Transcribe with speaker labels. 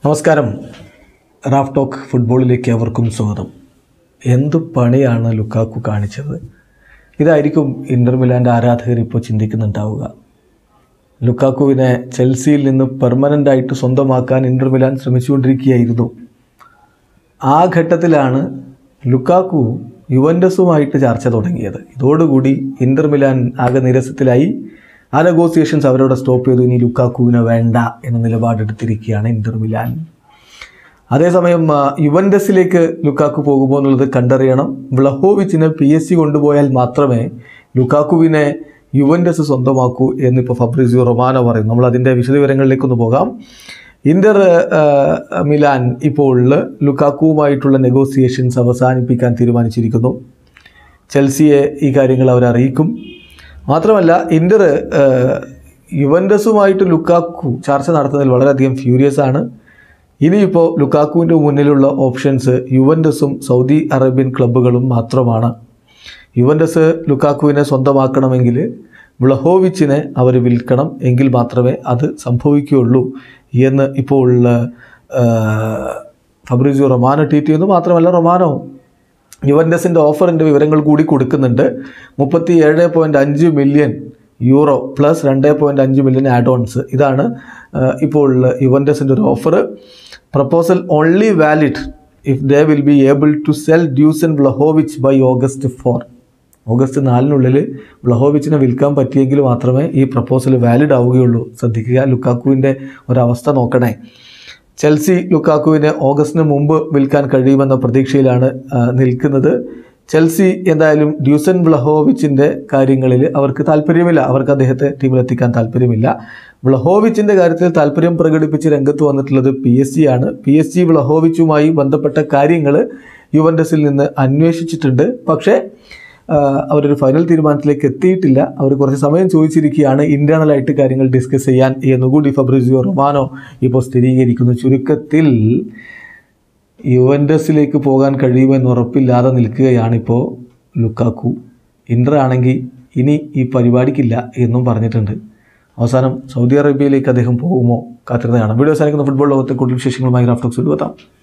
Speaker 1: നമസ്കാരം Raf talk ഫുട്ബോളിലേക്ക് അവർക്കും സ്വാഗതം എന്ത് പണിയാണ് ലുക്കാക്കു കാണിച്ചത് ഇതായിരിക്കും ഇൻ്റർ മിലാൻ്റെ ആരാധകർ ഇപ്പോൾ ചിന്തിക്കുന്നുണ്ടാവുക ലുക്കാക്കുവിനെ ചെൽസിയിൽ നിന്ന് പെർമനൻ്റ് ആയിട്ട് സ്വന്തമാക്കാൻ ഇൻ്റർ മിലാൻ ശ്രമിച്ചുകൊണ്ടിരിക്കുകയായിരുന്നു ആ ഘട്ടത്തിലാണ് ലുക്കാക്കു യുവൻഡസുമായിട്ട് ചർച്ച തുടങ്ങിയത് ഇതോടുകൂടി ഇൻ്റർ മിലാൻ ആകെ നിരസത്തിലായി ആ നെഗോസിയേഷൻസ് അവരോട് സ്റ്റോപ്പ് ചെയ്തു ഇനി ലുക്കാക്കുവിനെ വേണ്ട എന്ന നിലപാടെടുത്തിരിക്കുകയാണ് ഇൻ്റർ മിലാൻ അതേസമയം ആ, യുവൻഡസിലേക്ക് ലുക്കാക്കു പോകുമോ എന്നുള്ളത് കണ്ടറിയണം വ്ലഹോവിച്ചിനെ പി എസ് സി കൊണ്ടുപോയാൽ മാത്രമേ ലുക്കാക്കുവിനെ യുവൻഡസ് സ്വന്തമാക്കൂ എന്നിപ്പോൾ ഫബ്രിസിയോ റൊമാനോ പറയും നമ്മൾ അതിൻ്റെ വിശദവിവരങ്ങളിലേക്കൊന്ന് പോകാം ഇന്റർ ആ, മിലാൻ ഇപ്പോൾ ലുക്കാക്കുവുമായിട്ടുള്ള നെഗോസിയേഷൻസ് അവസാനിപ്പിക്കാൻ തീരുമാനിച്ചിരിക്കുന്നു ചെൽസിയെ ഈ കാര്യങ്ങൾ അവർ അറിയിക്കും മാത്രമല്ല ഇന്റർ ആ, യുവൻഡസുമായിട്ട് ലുക്കാക്കു ചർച്ച നടത്തുന്നതിൽ വളരെയധികം ഫ്യൂരിയസ് ആണ് ഇനിയിപ്പോൾ ലുക്കാക്കുവിൻ്റെ മുന്നിലുള്ള ഓപ്ഷൻസ് യുവൻഡസും സൗദി അറേബ്യൻ ക്ലബ്ബുകളും മാത്രമാണ് യുവൻഡസ് ലുക്കാക്കുവിനെ സ്വന്തമാക്കണമെങ്കിൽ വ്ലഹോവിച്ചിനെ അവർ വിൽക്കണം എങ്കിൽ മാത്രമേ അത് സംഭവിക്കുകയുള്ളൂ എന്ന് ഇപ്പോൾ ആ, ഫബ്രിസിയോ റൊമാനോ ട്വീറ്റ് ചെയ്യുന്നു മാത്രമല്ല റൊമാനോ യുവൻഡസിൻ്റെ ഓഫറിൻ്റെ വിവരങ്ങൾ കൂടി കൊടുക്കുന്നുണ്ട് മുപ്പത്തി ഏഴ് പോയിൻറ്റ് അഞ്ച് മില്യൺ യൂറോ പ്ലസ് രണ്ട് പോയിൻറ്റ് അഞ്ച് മില്യൺ ആഡ് ഓൺസ് ഇതാണ് ആ, ഇപ്പോൾ യുവൻഡസിൻ്റെ ഒരു offer proposal only valid if they will be able to sell Dusan Vlahovic by August four August നാലിനുള്ളിൽ വ്ലഹോവിച്ചിനെ വിൽക്കാൻ പറ്റിയെങ്കിൽ മാത്രമേ ഈ പ്രപ്പോസൽ വാലിഡ് ആവുകയുള്ളൂ ശ്രദ്ധിക്കുക ലുക്കാക്കുവിൻ്റെ ഒരവസ്ഥ നോക്കണേ ചെൽസി ലുക്കാക്കുവിനെ ഓഗസ്റ്റിന് മുമ്പ് വിൽക്കാൻ കഴിയുമെന്ന പ്രതീക്ഷയിലാണ് ആ, നിൽക്കുന്നത് ചെൽസി എന്തായാലും ഡ്യൂസൻ വ്ലഹോവിച്ചിൻ്റെ കാര്യങ്ങളിൽ അവർക്ക് താല്പര്യമില്ല അവർക്ക് അദ്ദേഹത്തെ ടീമിലെത്തിക്കാൻ താല്പര്യമില്ല വ്ലഹോവിച്ചിൻ്റെ കാര്യത്തിൽ താല്പര്യം പ്രകടിപ്പിച്ച് രംഗത്ത് വന്നിട്ടുള്ളത് പി എസ് ജി ആണ് പി എസ് ജി വ്ലഹോവിച്ചുമായി ബന്ധപ്പെട്ട കാര്യങ്ങൾ യുവൻഡസിൽ നിന്ന് അന്വേഷിച്ചിട്ടുണ്ട് പക്ഷേ ആ, അവരൊരു ഫൈനൽ തീരുമാനത്തിലേക്ക് എത്തിയിട്ടില്ല അവർ കുറച്ച് സമയം ചോദിച്ചിരിക്കുകയാണ് ഇൻറ്റേർണലായിട്ട് കാര്യങ്ങൾ ഡിസ്കസ് ചെയ്യാൻ എന്നുകൂടി ഫബ്രിസിയോ റൊമാനോ ഇപ്പോൾ സ്ഥിരീകരിക്കുന്നു ചുരുക്കത്തിൽ യുവൻഡസിലേക്ക് പോകാൻ കഴിയുമെന്ന് ഉറപ്പില്ലാതെ നിൽക്കുകയാണിപ്പോൾ ലുക്കാക്കു ഇൻ്റർ ആണെങ്കിൽ ഇനി ഈ പരിപാടിക്കില്ല എന്നും പറഞ്ഞിട്ടുണ്ട് അവസാനം സൗദി അറേബ്യയിലേക്ക് അദ്ദേഹം പോകുമോ കാത്തിരുന്ന് കാണാം വീഡിയോ അവസാനിക്കുന്ന ഫുട്ബോൾ ലോകത്തെ കൂടുതൽ വിശേഷങ്ങളുമായി റാഫ്റ്റോക്സ് എത്താം